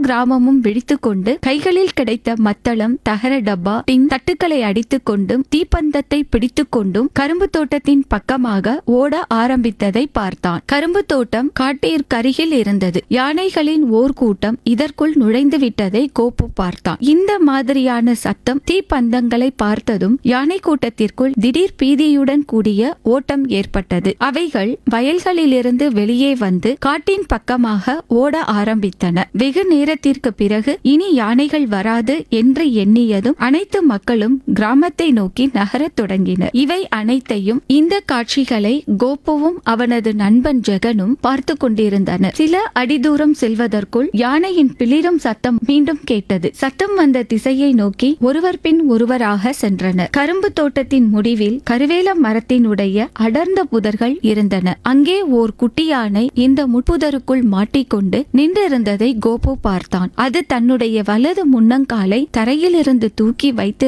கிராமமும் விழித்துக்கொண்டு கைகளில் கிடைத்த மத்தளம் தகர டப்பா டின் தட்டுக்களை அடித்துக் கொண்டும் தீப்பந்தத்தை பிடித்துக் கொண்டும் கரும்பு தோட்டத்தின் பக்கமாக ஓட ஆரம்பித்ததை பார்த்தான் கரும்பு தோட்டம் காட்டிற்கருகில் இருந்தது யானைகளின் ஓர் கூட்டம் இதற்குள் நுழைந்து விட்டதை கோப்பு பார்த்தான் இந்த மாதிரியான சத்தம் தீப்பந்தங்களை பார்த்ததும் யானை கூட்டத்திற்குள் திடீர் பீதியுடன் கூடிய ஓட்டம் ஏற்பட்டது அவைகள் வயல்களிலிருந்து வெளியே வந்து காட்டின் பக்கமாக ஓட ஆரம்பித்தன வெகு நேரத்திற்கு பிறகு இனி யானைகள் வராது என்று எண்ணியதும் அனைத்து மக்களும் கிராமத்தை நோக்கி நகரத் தொடங்கினர் இவை அனைத்தையும் இந்த காட்சிகளை கோப்புவும் அவனது நண்பன் ஜெகனும் பார்த்து கொண்டிருந்தனர் சில அடி தூரம் செல்வதற்குள் யானையின் பிளிரும் சத்தம் மீண்டும் கேட்டது சத்தம் வந்த திசையை நோக்கி ஒருவர் பின் ஒருவராக சென்றனர் கரும்பு தோட்டத்தின் முடிவில் கருவேல மரத்தினுடைய அடர்ந்த புதர்கள் இருந்தன அங்கே ஓர் குட்டி யானை இந்த முட்புதருக்குள் மாட்டிக்கொண்டு நின்றிருந்ததை கோபு பார்த்தான் அது தன்னுடைய வலது முன்னங்காலை தரையிலிருந்து தூக்கி வைத்து